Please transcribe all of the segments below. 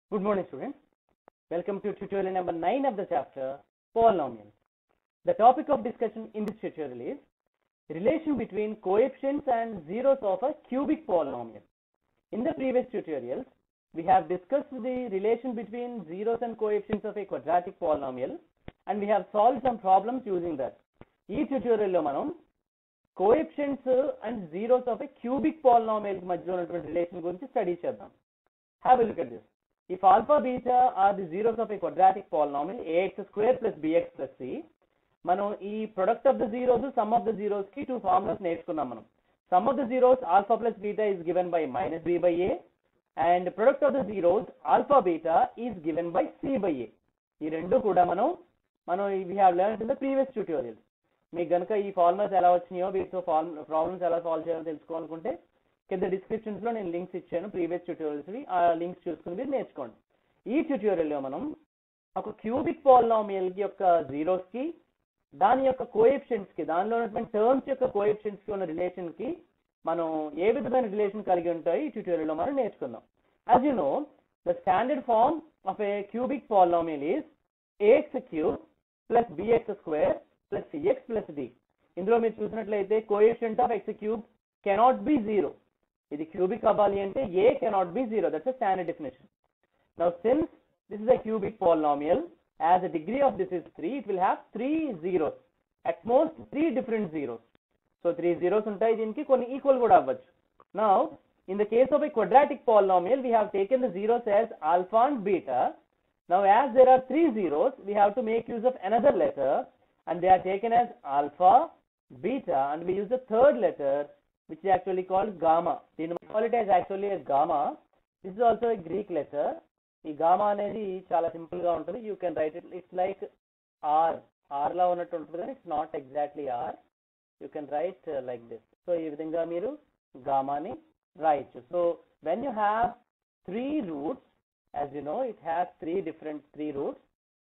Good morning, students. Welcome to tutorial number 9 of the chapter Polynomials. The topic of discussion in this tutorial is relation between coefficients and zeros of a cubic polynomial. In the previous tutorials, we have discussed the relation between zeros and coefficients of a quadratic polynomial and we have solved some problems using that. ఈ ట్యూటోరియల్లో మనం coefficients and zeros of a cubic polynomial మధ్య ఉన్నటువంటి relation గురించి study చేద్దాం have look at this if alpha beta are the zeros of a quadratic polynomial a x square plus b x plus c మనం ఈ product of the zeros sum of the zeros కి two formulas నేర్చుకున్నాం మనం sum of the zeros alpha plus beta is given by minus B by a and product of the zeros alpha beta is given by c by a ఈ రెండు కూడా మనం మనం we have learn in the previous tutorials మీకు గనుక ఈ formulas ఎలా వచ్చినాయో వీటితో ఫార్మ్ ప్రాబ్లమ్స్ ఎలా సాల్వ్ చేయాలో తెలుసుకోవాలనుకుంటే కింద డిస్క్రిప్షన్స్ లో నేను లింక్స్ ఇచ్చాను ప్రీవియస్ ట్యూటోరియల్స్ ఆ లింక్స్ చూసుకుని మీరు నేర్చుకోండి ఈ ట్యూటోరియల్ లో మనం ఒక క్యూబిక్ పాలినామియల్ యొక్క జీరోస్ కి దాని యొక్క కోఎఫిషియన్స్ కి దానిలో ఉన్నటువంటి టర్మ్స్ యొక్క కోఎఫిషియన్స్ కి ఉన్న రిలేషన్ కి మనం ఏ విధమైన రిలేషన్ కలిగి ఉంటాయి ఈ ట్యూటోరియల్ లో మనం నేర్చుకుందాం as you know the standard form of a cubic polynomial is a x cube plus bx square plus CX plus d ఇందులో మీరు చూసినట్లయితే coefficient of x cube cannot be zero ఇది క్యూబిక్ అవ్వాలి అంటే a cannot be zero that's standard definition now since this is a cubic polynomial as a degree of this is three it will have three zeros at most three different zeros so three zeros ఉంటాయి దీనికి కొన్ని equal కూడా అవ్వచ్చు now in the case of a quadratic polynomial we have taken the zeros as alpha and beta Now as there are three zeros, we have to make use of another letter and they are taken as alpha, beta and we use the third letter which is actually called gamma. దీన్ని we call it as actually a gamma. This is also a Greek letter. ఈ gamma అనేది చాలా simple గా ఉంటుంది you can write it it's like r r లా ఉన్నట్టు ఉంటుంది కానీ it's not exactly r you can write like this so ఈ విధంగా మీరు గామాని రాయొచ్చు so when you have three roots as you know it has three different three roots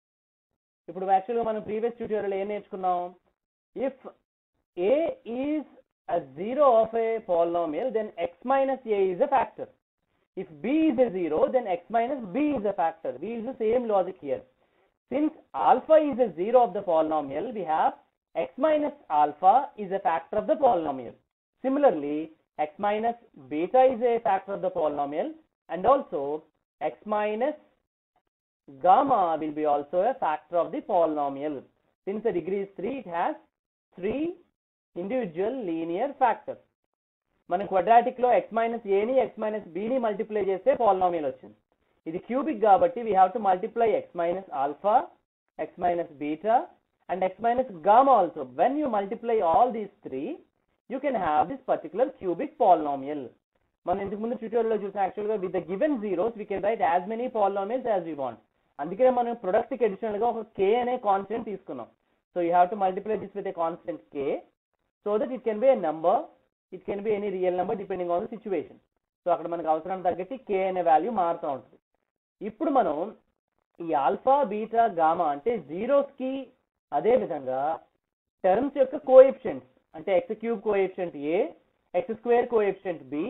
ఇప్పుడు యాక్చువల్గా మనం ప్రీవియస్ ట్యూటోరియల్ ఏం నేర్చుకున్నాం if a is a zero of a polynomial then x minus a is a factor if b is a zero then x minus b is a factor we use the same logic here since alpha is a zero of the polynomial we have x minus alpha is a factor of the polynomial similarly x minus beta is a factor of the polynomial and also x minus gamma will be also a factor of the polynomial. Since the degree is 3, it has three individual linear factors. మన quadratic లో x minus ఏని x minus బిని multiply చేస్తే polynomial వచ్చింది ఇది cubic కాబట్టి we have to multiply x minus alpha x minus beta and x minus gamma also when you multiply all these three you can have this particular cubic polynomial మనం ఇంతకు ముందు tutorial లో చూసిన actual గా with the given zeros we can write as many polynomials as we want అందుకనే మనం product కి additional గా ఒక కే అనే కాన్స్టెంట్ తీసుకున్నాం so you have to multiply this with a constant k so that it can be a number it can be any real number depending on the situation so అక్కడ మనకు అవసరం తగ్గట్టి కే అనే value మారుతూ ఉంటుంది ఇప్పుడు మనం ఈ ఆల్ఫా బీటా గామా అంటే జీరోస్ కి అదే విధంగా టర్మ్స్ యొక్క కోఎఫిషియంట్స్ అంటే x cube coefficient a x square coefficient b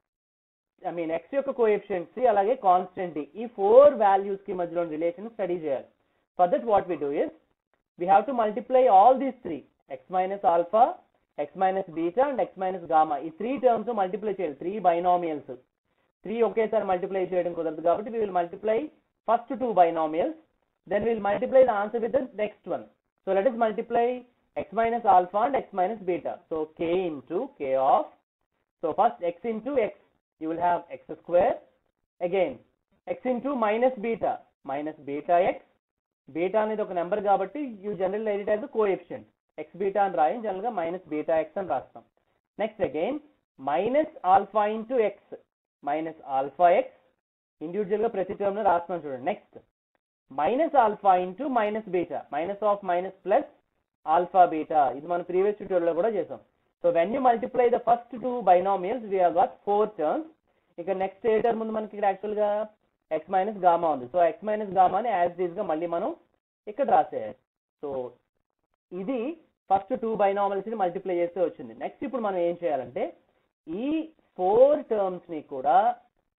I mean x యొక్క కోఎఫిషియంట్ సి అలాగే కాన్స్టెంట్ డి ఈ ఫోర్ వాల్యూస్ కి మధ్యలో రిలేషన్ స్టడీ చేయాలి for that what we do is we have to multiply all these three x minus alpha x minus beta and x minus gamma ఈ three terms multiply చేయాలి three బైనామియల్స్ three ఒకేసారి multiply చేయడం కుదరదు కాబట్టి we will multiply first two binomials then will multiply the answer with the next one so let us multiply x minus alpha and x minus beta so k into k of so first x into x you will have x square again x into minus beta minus beta x beta అనేది ఒక number కాబట్టి you general write it as coefficient x beta అని రాయం general గా minus beta x అని రాస్తాం next again minus alpha into x minus alpha x individual గా ప్రతి టర్మ్ లో రాస్తున్నాం చూడండి next minus alpha into minus beta minus of minus plus alpha beta ఇది మనం ప్రీవియస్ ట్యూటోరియల్ లో కూడా చేసాం so when you multiply the first two binomials we had four terms ఇక నెక్స్ట్ ఏ టర్మ్ ముందు మనకి ఇక్కడ యాక్చువల్ గా ఎక్స్ మైనస్ గామా ఉంది సో ఎక్స్ మైనస్ గామాని యాజ్ డీస్ గా మళ్ళీ మనం ఇక్కడ రాసేయాలి సో ఇది ఫస్ట్ టూ బైనామియల్స్ ని మల్టిప్లై చేస్తే వచ్చింది నెక్స్ట్ ఇప్పుడు మనం ఏం చేయాలంటే ఈ ఫోర్ టర్మ్స్ ని కూడా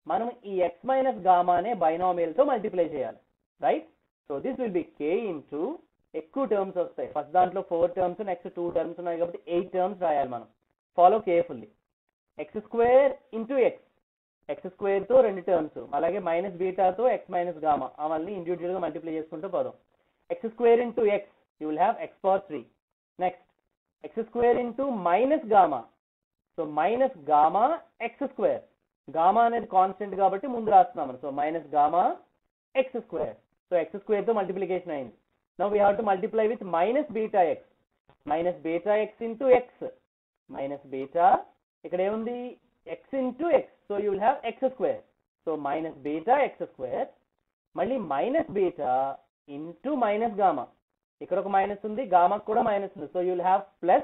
మనం ఈ ఎక్స్ మైనస్ గామా అనే బైనామియల్ తో మల్టిప్లై చేయాలి right so this will be k into ఎక్కువ టర్మ్స్ వస్తాయి ఫస్ట్ దాంట్లో four terms next two terms ఉన్నాయి కాబట్టి ఎయిట్ టర్మ్స్ రాయాలి మనం follow carefully x square into x x square తో రెండు టర్మ్స్ అలాగే మైనస్ బీటాతో ఎక్స్ మైనస్ గామా అవన్నీ ఇండివిజువల్ గా మల్టిప్లై చేసుకుంటూ పోదాం x square into x you will have x power three next x square into minus gamma so minus gamma x square gamma అనేది constant కాబట్టి ముందు రాస్తున్నాం so minus gamma x square so x square తో multiplication అయింది now we have to multiply with minus beta x minus beta x into x minus beta ఇక్కడ ఏముంది x into x so you will have x square so minus beta x square మళ్ళీ minus beta into minus gamma ఇక్కడ ఒక minus ఉంది గామాకు కూడా minus ఉంది so you will have plus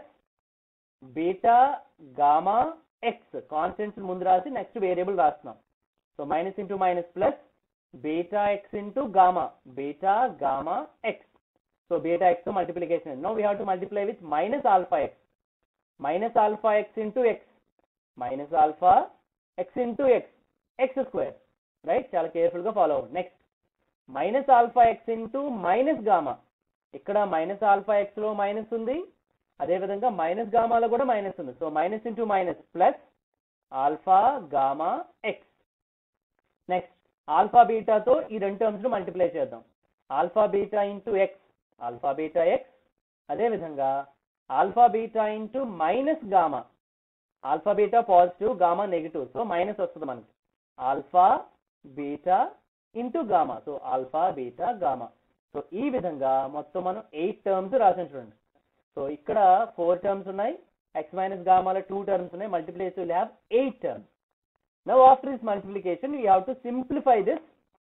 beta gamma x constants ముందు రాసి నెక్స్ట్ వేరియబుల్ రాస్తున్నాం so minus into minus plus beta x into gamma beta gamma x so beta x తో multiplication now we have to multiply with minus alpha x minus alpha x into x minus alpha x into x x square right చాలా careful గా follow అవ్వండి next minus alpha x into minus gamma ఇక్కడ minus alpha X లో minus ఉంది అదే విధంగా minus గామాలో కూడా మైనస్ ఉంది so minus into minus plus alpha gamma x next alpha బీటాతో ఈ రెండు టర్మ్స్ ను మల్టిప్లై చేద్దాం alpha beta into x alpha beta x అదే విధంగా alpha beta into minus gamma alpha beta positive gamma negative so minus వస్తుంది మనకి alpha beta into gamma so alpha beta gamma so ఈ విధంగా మొత్తం మనం ఎయిట్ టర్మ్స్ రాసాం చూడండి సో ఇక్కడ ఫోర్ టర్మ్స్ ఉన్నాయి ఎక్స్ మైనస్ గామాలో టూ టర్మ్స్ ఉన్నాయి multiply will have eight terms now after this multiplication we have to simplify this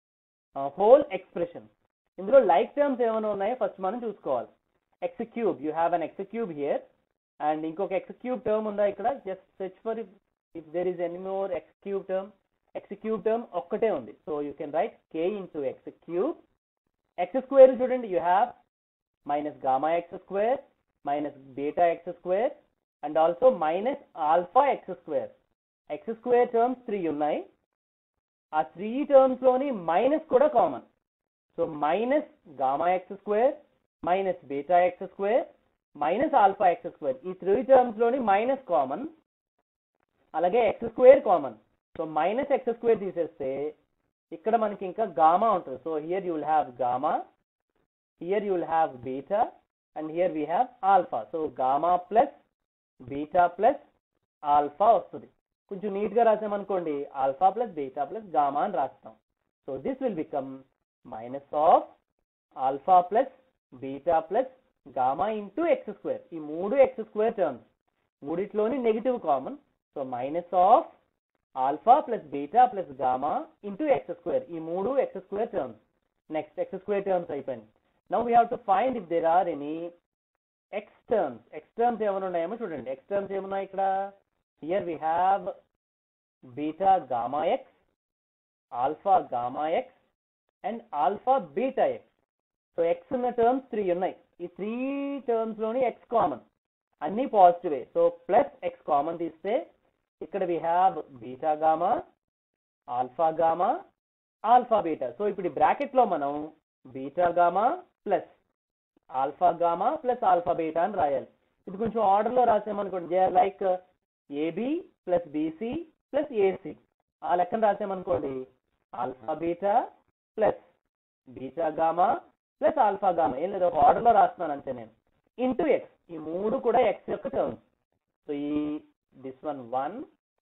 whole expression ఇందులో లైక్ టర్మ్స్ ఏమైనా ఉన్నాయో ఫస్ట్ మనం చూసుకోవాలి x cube you have an x cube here and ఇంకొక x cube term ఉందా ఇక్కడ just search for if there is any more x cube term x cube term ఒక్కటే ఉంది so you can write k into x cube x square చూడండి you have minus gamma x square minus beta x square and also minus alpha x square x square terms three ఉన్నాయి ఆ three terms లోని minus కూడా common so minus gamma x square minus beta x square minus alpha x square ఈ three terms లోని minus common అలాగే x square common so minus x square తీసేస్తే ఇక్కడ మనకి ఇంకా గామా ఉంటుంది so here you will have gamma here you will have beta and here we have alpha so gamma plus beta plus alpha వస్తుంది కొంచెం neat గా రాసామనుకోండి alpha plus beta plus gamma అని రాస్తాం so this will become minus of alpha plus beta plus gamma into x square ఈ మూడు x square terms మూడిట్లోని negative common so minus of alpha plus beta plus gamma into x square ఈ మూడు x square terms next x square terms అయిపోయింది now we have to find if there are any x terms x terms ఏమైనా ఉన్నాయేమో చూడండి x terms ఏమున్నాయి ఇక్కడ here we have beta gamma x alpha gamma x and alpha beta x so x ఉన్న terms three ఉన్నాయి ఈ three terms లోని x common అన్ని పాజిటివే సో ప్లస్ ఎక్స్ కామన్ తీస్తే ఇక్కడ we have beta gamma alpha gamma alpha beta so ఇప్పుడు ఈ బ్రాకెట్ లో మనం beta gamma plus alpha gamma plus alpha beta అని రాయాలి ఇది కొంచెం ఆర్డర్ లో రాసామనుకోండి they like AB plus BC plus AC ఆ లెక్కన రాసామనుకోండి alpha beta plus beta gamma plus alpha gamma ఏం లేదు ఒక ఆర్డర్ లో రాస్తున్నాను అంతే నేను ఇంటూ ఎక్స్ ఈ మూడు కూడా ఎక్స్ యొక్క టర్మ్స్ సో ఈ this one one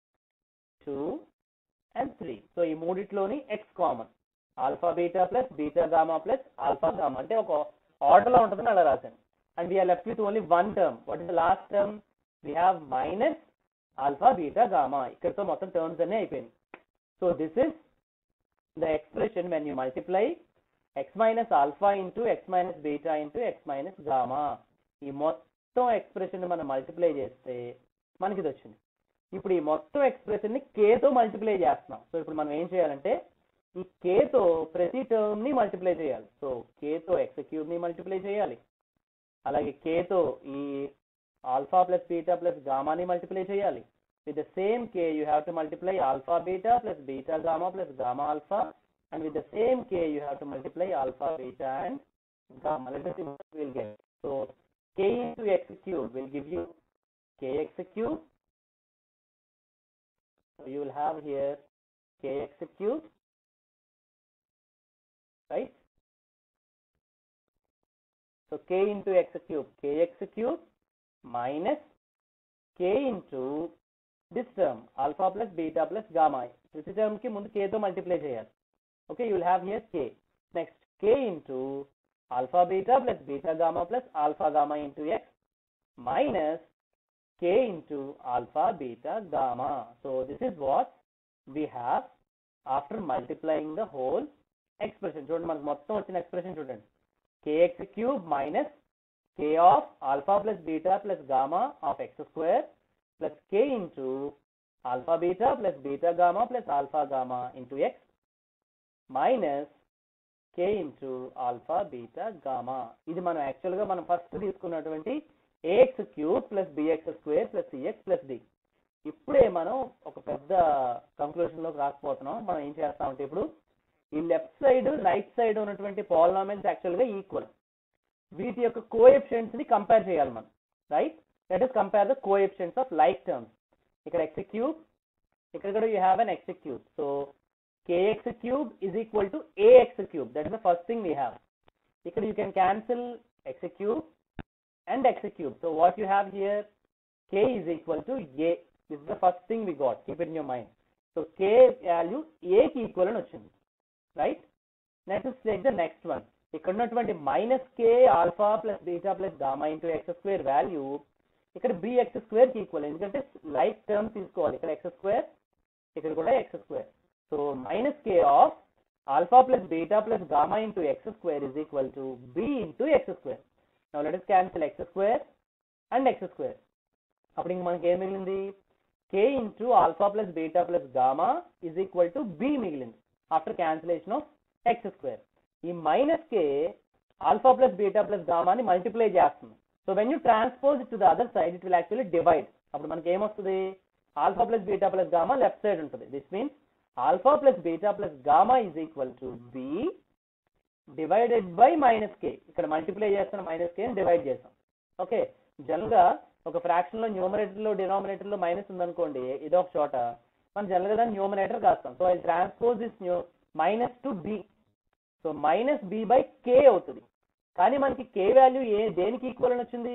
two and three so ఈ మూడిట్లోని x common alpha beta plus beta gamma plus alpha gamma అంటే ఒక ఆర్డర్ లో ఉంటుందని అలా రాశాను and we are left with only one term what is the last term we have minus alpha beta gamma ఇక్కడతో మొత్తం టర్మ్స్ అన్నీ అయిపోయినాయి so this is the expression when you multiply x minus alpha into x minus beta into x minus gamma ఈ మొత్తం expression మనం multiply చేస్తే మనకి ఇది వచ్చింది ఇప్పుడు ఈ మొత్తం ఎక్స్ప్రెషన్ ని k తో మల్టిప్లై చేస్తున్నాం సో ఇప్పుడు మనం ఏం చేయాలంటే ఈ k తో ప్రతి టర్మ్ ని మల్టిప్లై చేయాలి సో k తో ఎక్స్ క్యూబ్ ని మల్టిప్లై చేయాలి అలాగే k తో ఈ ఆల్ఫా ప్లస్ బీటా ప్లస్ గామాని మల్టిప్లై చేయాలి with the same k you have to multiply alpha beta plus beta gamma plus gamma alpha and with the same k you have to multiply alpha beta and gamma let us see what we'll get so k into x cube will give you kx cube so you will have here kx cube right so k into x cube kx cube minus k into this term alpha plus beta plus gamma ప్రతి term కి ముందు k తో multiply చేయాలి okay you will have here k next k into alpha beta plus beta gamma plus alpha gamma into x minus k into alpha beta gamma so this is what we have after multiplying the whole expression చూడండి మనకు మొత్తం వచ్చిన expression చూడండి kx cube minus k of alpha plus beta plus gamma of x square plus k into alpha beta plus beta gamma plus alpha gamma into x minus k into alpha beta gamma ఇది మనం actual గా మనం first తీసుకున్నటువంటి ax cube plus bx square plus cx plus d ఇప్పుడే మనం ఒక పెద్ద conclusion లోకి రాకపోతున్నాం మనం ఏం చేస్తామంటే ఇప్పుడు ఈ లెఫ్ట్ సైడ్ రైట్ సైడ్ ఉన్నటువంటి పాలినామిల్స్ యాక్చువల్ గా ఈక్వల్ వీటి యొక్క కోఎఫిషియెంట్స్ ని కంపేర్ చేయాలి మనం right let us compare the coefficients of like terms ఇక్కడ ఎక్స్ క్యూబ్ ఇక్కడ కూడా you have an x cube so kx cube is equal to ax cube that is the first thing we have ఇక్కడ you can cancel x cube and x cube so what you have here k is equal to a this is the first thing we got keep it in your mind so k value a కి equal అని వచ్చింది right next take the next one ఇక్కడ ఉన్నటువంటి minus k alpha plus beta plus gamma into x square value ఇక్కడ b x square కి equal ఎందుకంటే like term తీసుకోవాలి ఇక్కడ ఎక్స్ స్క్వేర్ ఇక్కడ కూడా x square so minus k of alpha plus beta plus gamma into x square is equal to b into x square now let us cancel x square and X square అప్పుడు ఇంక మనకి ఏం మిగిలింది k into alpha plus beta plus gamma is equal to b మిగిలింది after cancellation of x square ఈ minus k alpha plus beta plus గామాని multiply చేస్తుంది so when you transpose to the other side it will actually divide అప్పుడు మనకి ఏమొస్తుంది alpha plus beta plus gamma left side ఉంటుంది this means alpha plus beta plus gamma is equal to b divided by minus k ఇక్కడ multiply చేస్తున్న minus k divide చేస్తాం okay general గా ఒక fraction లో న్యూమరేటర్ లో డినామినేటర్ లో minus ఉందనుకోండి ఇదో ఒక చోట మనం జనరల్ గా దాన్ని న్యూమరేటర్ కాస్తాం so I transpose this new minus to b so minus B by k అవుతుంది కానీ మనకి కే వాల్యూ ఏ దేనికి ఈక్వల్ అని వచ్చింది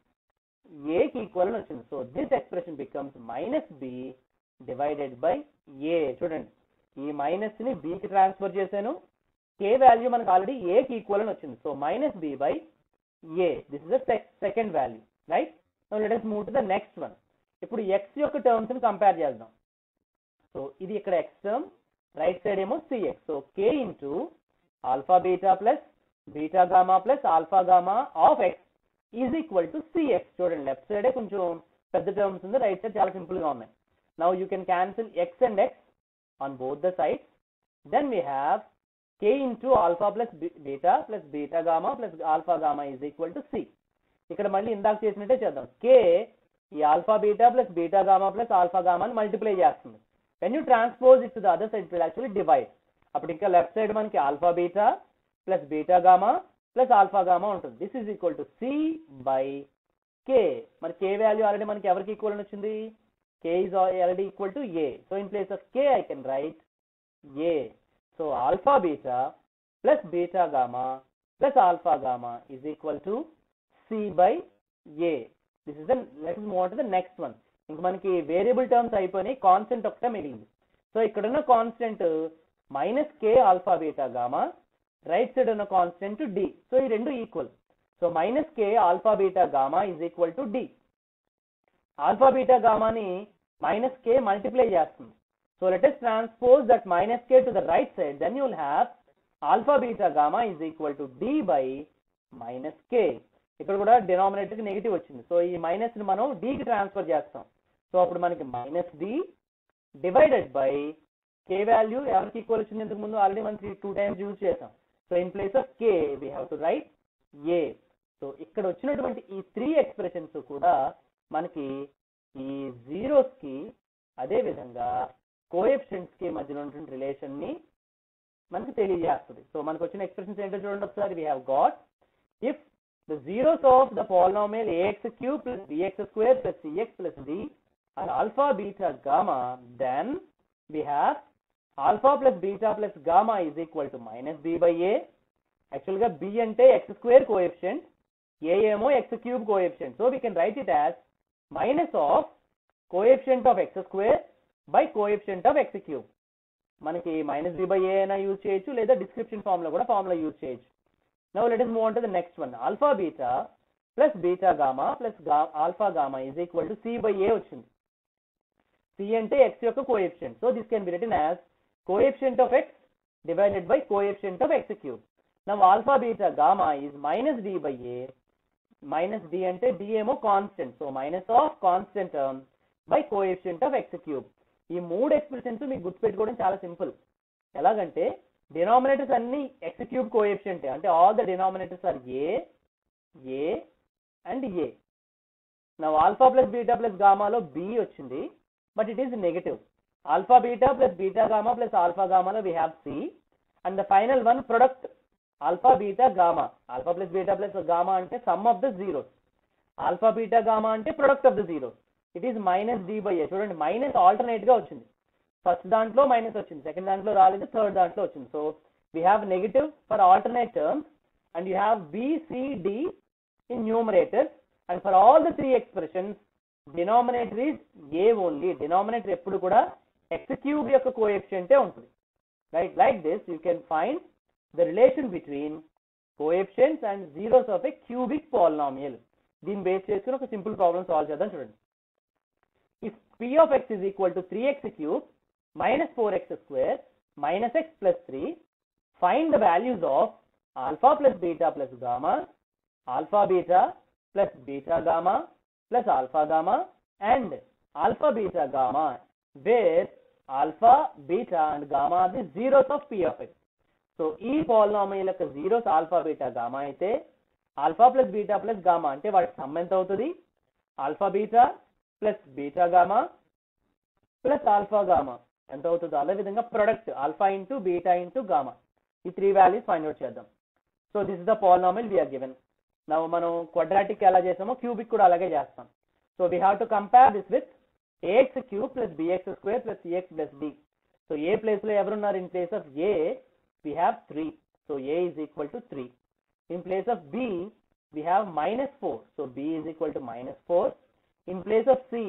ఏకి ఈక్వల్ అని వచ్చింది so this expression becomes minus b divided by a చూడండి ఈ మైనస్ ని b కి ట్రాన్స్ఫర్ చేశాను కే వాల్యూ మనకు ఆల్రెడీ ఏ కి ఈక్వల్ అని వచ్చింది so minus B by a this is the second value right let us move to the next one ఇప్పుడు ఎక్స్ యొక్క టర్మ్స్ ని కంపేర్ చేద్దాం సో ఇది ఇక్కడ ఎక్స్ టర్మ్ రైట్ సైడ్ ఏమో cx so k into alpha beta plus beta gamma plus alpha gamma of x is equal to cx చూడండి left సైడే కొంచెం పెద్ద టర్మ్స్ ఉంది రైట్ సైడ్ చాలా సింపుల్ గా ఉన్నాయి now you can cancel x and x on both the sides then we have k into alpha plus b- beta plus beta gamma plus alpha gamma is equal to c ఇక్కడ మళ్ళీ ఇందాక చేసినట్టే చేద్దాం k ఈ alpha beta plus beta gamma plus alpha gamma multiply చేస్తుంది when you transpose it to the other side will actually divide అప్పుడు ఇంకా left side మనకి alpha beta plus beta gamma plus alpha gamma ఉంటుంది this is equal to C by k మరి k value already మనకి ఎవరికి equal అని వచ్చింది k is already equal to a. So in place of k, I can write a. So alpha beta plus beta gamma plus alpha gamma is equal to c by a. This is the let us move on to the next one. ఇంక మనకి variable terms అయిపోయినాయి constant ఒకటే మిగిలింది so ఇక్కడున్న constant minus k alpha beta gamma right side ఉన్న constant d so ఈ రెండు equal so minus k alpha beta gamma is equal to d alpha beta గామాని మైనస్ కే మల్టిప్లై చేస్తుంది so let us transpose that minus k to the right side then you will have alpha beta gamma is equal to d by minus k ఇక్కడ కూడా denominator కి negative వచ్చింది so ఈ minus ని మనం d కి transfer చేస్తాం so అప్పుడు మనకి minus D divided by K value ఎవరికి ఈక్వల్ వచ్చింది ఇంతకు ముందు ఆల్రెడీ మనకి టూ టైమ్స్ యూజ్ చేసాం so in place of K we have to write A so ఇక్కడ వచ్చినటువంటి ఈ త్రీ ఎక్స్ప్రెషన్స్ కూడా మనకి ఈ జీరోస్ కి అదే విధంగా కోఎఫిషియెంట్స్ కి మధ్యలో ఉన్నటువంటి రిలేషన్ ని మనకి తెలియజేస్తుంది సో మనకు వచ్చిన ఎక్స్ప్రెషన్స్ ఏంటో చూడండి ఒకసారి we have got if the zeros of the polynomial A x cube plus bx square plus CX plus D are alpha beta gamma then we have alpha plus beta plus gamma is equal to minus b by a actually గా b అంటే x square coefficient a ఏమో x cube coefficient so we can write it as minus of coefficient of x square by coefficient of x cube మనకి minus B by A అయినా use చేయొచ్చు లేదా description form లో కూడా form లో use చేయొచ్చు now let us move on to the next one alpha beta plus beta gamma plus alpha gamma is equal to C by A వచ్చింది C అంటే x యొక్క coefficient so this can be written as coefficient of x divided by coefficient of x cube now alpha beta gamma is minus D by A minus D అంటే D ఏమో constant so minus of constant term by coefficient of x cube ఈ మూడు expressions మీకు గుర్తుపెట్టుకోవడం చాలా simple ఎలాగంటే denominators అన్ని x cube coefficient అంటే all the denominators are A A and A నా ఆల్ఫా ప్లస్ బీటా ప్లస్ గామాలో బి వచ్చింది but it is negative alpha beta plus beta gamma plus alpha గామాలో we have C and the final one product alpha beta gamma alpha plus beta plus gamma అంటే sum of the zeros alpha beta gamma అంటే product of the zeros it is minus D by a చూడండి minus alternate గా వచ్చింది first దాంట్లో minus వచ్చింది second దాంట్లో రాలేదు third దాంట్లో వచ్చింది so we have negative for alternate terms and you have B C D in numerator and for all the three expressions denominator is A only denominator ఎప్పుడు కూడా ఎక్స్ క్యూబ్ యొక్క కోఎఫిషియంటే ఉంటుంది right like this you can find the relation between coefficients and zeros of a cubic polynomial దీన్ని base చేసుకుని ఒక simple problem solve చేద్దాం చూడండి if p of x is equal to 3x cube minus 4x square minus x plus 3 find the values of alpha plus beta plus gamma alpha beta plus beta gamma plus alpha gamma and alpha beta gamma where alpha beta and gamma are the zeros of p of x so ఈ polynomial యొక్క zeros alpha beta gamma అయితే alpha plus beta plus gamma అంటే వాటి sum ఎంత అవుతుంది alpha beta plus beta gamma plus alpha gamma ఎంత అవుతుందో అదే విధంగా product alpha into beta into gamma ఈ త్రీ వాల్యూస్ ఫైండ్ అవుట్ చేద్దాం so this is the polynomial we are given నా మనం క్వాడ్రాటిక్ ఎలా చేసామో క్యూబిక్ కూడా అలాగే చేస్తాం so we have to compare this with AX cube plus bx square plus CX plus D so A place లో ఎవరున్నారు in place of A we have 3. So A is equal to 3. In place of B, we have minus 4. So B is equal to minus 4. In place of C,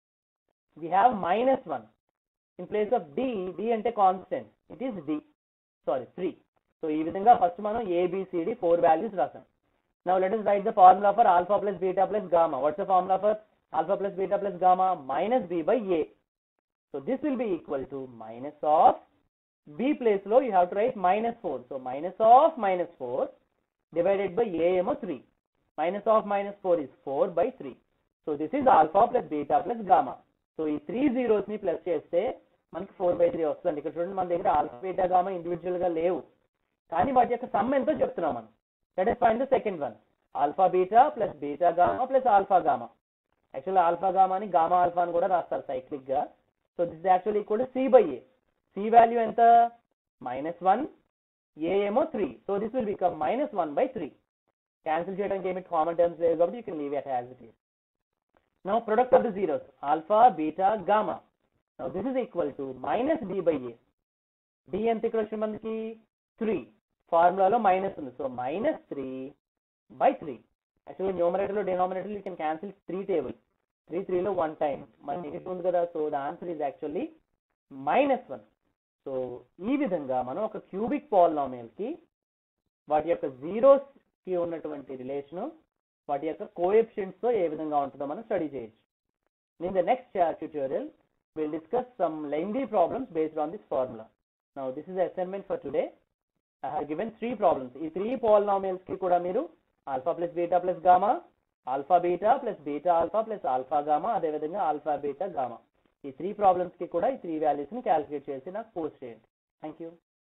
we have minus 1. In place of D, D ante constant. It is D. Sorry, 3. So ఈ విధంగా first మనం A, B, C, D four values రాసాం Now let us write the formula for alpha plus beta plus gamma. What's the formula for alpha plus beta plus gamma? Minus B by A. So this will be equal to minus of b place లో you have to write minus 4 so minus of minus 4 divided by a ఏమో 3 minus of minus 4 is 4 by 3 so this is alpha plus beta plus gamma so ఈ three zeros ని plus చేస్తే మనకి four by three వస్తుంది ఇక్కడ చూడండి మన దగ్గర ఆల్ఫా బీటా గామా ఇండివిజువల్ గా లేవు కానీ వాటి యొక్క సమ్ ఎంతో చెప్తున్నాం మనం that is fine the second one alpha beta plus beta gamma plus alpha gamma actually alpha gamma అని గామా ఆల్ఫా అని కూడా రాస్తారు సైక్లిక్ గా so this actually equal to C by A C value ఎంత minus one A ఏమో three so this will become minus one by three cancel చేయడానికి ఏమి common terms లేదు కాబట్టి you can leave it as it is now product of the zeros alpha beta gamma now this is equal to minus D by A D ఎంత ఇక్కడ వచ్చిన మనకి three ఫార్ములాలో minus ఉంది so minus three by three actually న్యూమరేటర్లో denominator you can cancel three table three త్రీలో one time మన negative ఉంది కదా so the answer is actually minus one so ఈ విధంగా మనం ఒక క్యూబిక్ పాలినామియల్ కి వాటి యొక్క జీరోస్ కి ఉన్నటువంటి రిలేషన్ వాటి యొక్క కోఎఫిషియంట్స్ తో ఏ విధంగా ఉంటుందో మనం స్టడీ చేయొచ్చు in the next tutorial will discuss some lengthy problems based on this formula now this is assignment for today I have given three problems ఈ త్రీ పాలినామియల్స్ కి కూడా మీరు alpha plus beta plus gamma alpha beta plus beta alpha plus alpha gamma అదేవిధంగా alpha beta gamma ఈ three problems కి కూడా ఈ three values ని క్యాలిక్యులేట్ చేసి నాకు పోస్ట్ చేయండి థ్యాంక్ యూ